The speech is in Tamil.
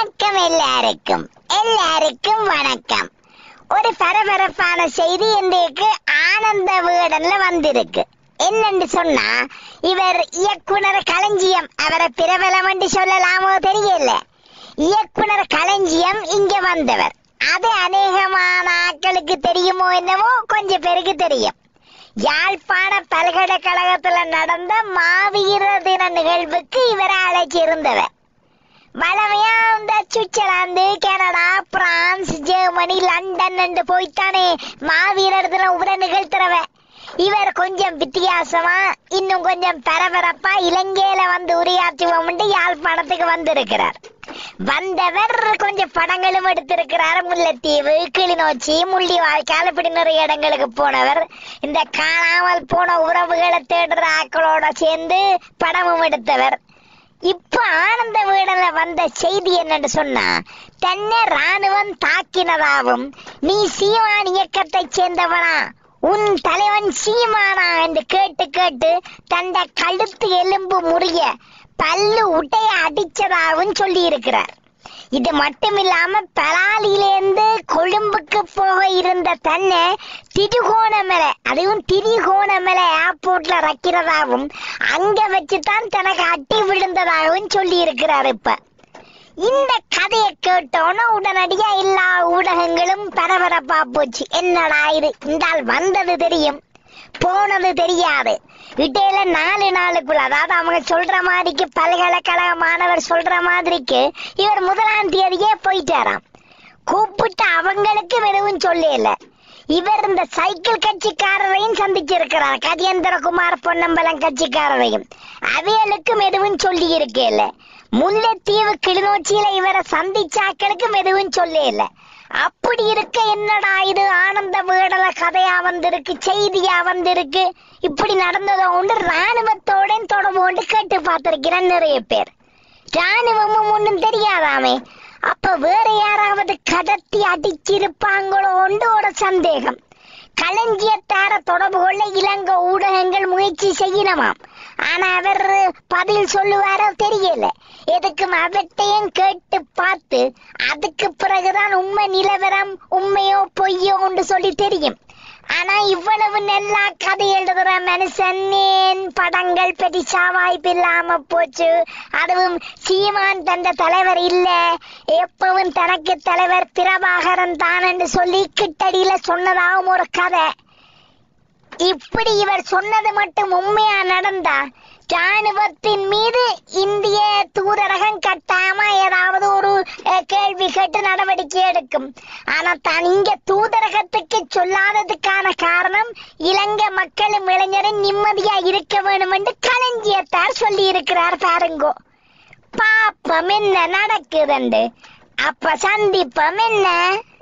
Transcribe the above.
வணக்கம் எல்லாருக்கும் எல்லாருக்கும் வணக்கம் ஒரு பரபரப்பான செய்தி இன்றைக்கு ஆனந்த வீடன்ல வந்திருக்கு என்னன்னு சொன்னா இவர் இயக்குனர் களஞ்சியம் அவரை பிரபலம் என்று சொல்லலாமோ தெரியல இயக்குனர் களஞ்சியம் இங்க வந்தவர் அது அநேகமான ஆட்களுக்கு தெரியுமோ என்னவோ கொஞ்சம் பேருக்கு தெரியும் யாழ்ப்பாண பல்கலைக்கழகத்துல நடந்த மாவீர தின நிகழ்வுக்கு இவரை அழைச்சிருந்தவர் வளமையா இந்த Switzerland Canada France Germany London என்று போய்த்தானே மாவீரர் தினம் உரை நிகழ்த்துறவ இவர் கொஞ்சம் வித்தியாசமா இன்னும் கொஞ்சம் பரபரப்பா இலங்கையில வந்து உரையாற்றுவோம் யாழ்ப்பாணத்துக்கு வந்திருக்கிறார் வந்தவர் கொஞ்சம் படங்களும் எடுத்திருக்கிறார் முல்லைத்தீவு கிளிநொச்சி முள்ளிவாய்க்கால் இப்படி நிறைய இடங்களுக்கு போனவர் இந்த காணாமல் போன உறவுகளை தேடுற ஆக்களோட சேர்ந்து படமும் எடுத்தவர் இப்ப ஆனந்த வீடல வந்த செய்தி என்னன்னு சொன்னா தன்னை ராணுவம் தாக்கினதாவும் நீ சீமான் இயக்கத்தை சேர்ந்தவனா உன் தலைவன் சீமானா என்று கேட்டு கேட்டு தந்த கழுத்து எலும்பு முறிய பல்லு உடைய அடிச்சதாகவும் சொல்லி இருக்கிறார் இது மட்டுமில்லாம பலாலியிலேருந்து கொழும்புக்கு போக இருந்த தன்னை திருகோணமலை அதுவும் திரிகோணமலை ஏர்போர்ட்ல ரக்கிறதாகவும் அங்க வச்சுதான் தனக்கு அட்டி விழுந்ததாகவும் சொல்லி இருக்கிறார் இப்ப இந்த கதையை கேட்டோன்னா உடனடியா எல்லா ஊடகங்களும் பரபரப்பா போச்சு என்னடா இது இந்த ஆள் வந்தது தெரியும் போனது தெரியாது இடையில நாலு நாளுக்குள்ள அதாவது அவங்க சொல்ற மாதிரிக்கு பல்கலைக்கழக மாணவர் சொல்ற மாதிரிக்கு இவர் முதலாம் தேதியே போயிட்டாராம் கூப்பிட்டு அவங்களுக்கு வெறும் சொல்லல இவர் இந்த சைக்கிள் கட்சிக்காரரையும் சந்திச்சிருக்கிறார் கஜேந்திரகுமார் பொன்னம்பலம் கட்சிக்காரரையும் அவைகளுக்கு மெதுவும் சொல்லி இருக்கேல்ல முல்லைத்தீவு கிளிநொச்சியில இவரை சந்திச்சாக்களுக்கு மெதுவும் சொல்லல அப்படி இருக்க என்னடா இது ஆனந்த வீடல கதையா வந்திருக்கு செய்தியா வந்திருக்கு இப்படி நடந்ததை உண்டு ராணுவத்தோட தொடர்பு கொண்டு கேட்டு பார்த்திருக்கிறேன் நிறைய பேர் ராணுவமும் ஒண்ணும் தெரியாதாமே அப்ப வேற யாராவது கடத்தி அடிச்சிருப்பாங்களோ ஒரு சந்தேகம் களஞ்சியத்தார தொடர்பு கொள்ள இலங்கை ஊடகங்கள் முயற்சி செய்யணுமாம் ஆனா அவர் பதில் சொல்லுவாரோ தெரியல எதுக்கும் அவட்டையும் கேட்டு பார்த்து அதுக்கு பிறகுதான் உண்மை நிலவரம் உண்மையோ பொய்யோ என்று சொல்லி தெரியும் ஆனா இவ்வளவு நல்லா கதை எழுதுற மனுஷன் ஏன் படங்கள் பெரிசா வாய்ப்பு இல்லாம போச்சு அதுவும் சீமான் தந்த தலைவர் இல்ல எப்பவும் தனக்கு தலைவர் பிரபாகரன் தான் என்று சொல்லி கிட்டடியில சொன்னதாகவும் ஒரு கதை இப்படி இவர் சொன்னது மட்டும் உண்மையா நடந்தா ராணுவத்தின் மீது இந்திய தூதரகம் கட்டாம ஏதாவது ஒரு அஹ், கேள்வி கேட்டு நடவடிக்கை எடுக்கும் ஆனா தான் இங்க தூதரகத்துக்கு சொல்லாததுக்கான காரணம் இலங்கை மக்களும் இளைஞரும் நிம்மதியா இருக்க வேணும் என்று களஞ்சியத்தார் சொல்லி இருக்கிறார் பாருங்கோ பாப்பம் என்ன நடக்குதுண்டு அப்ப சந்திப்பம் என்ன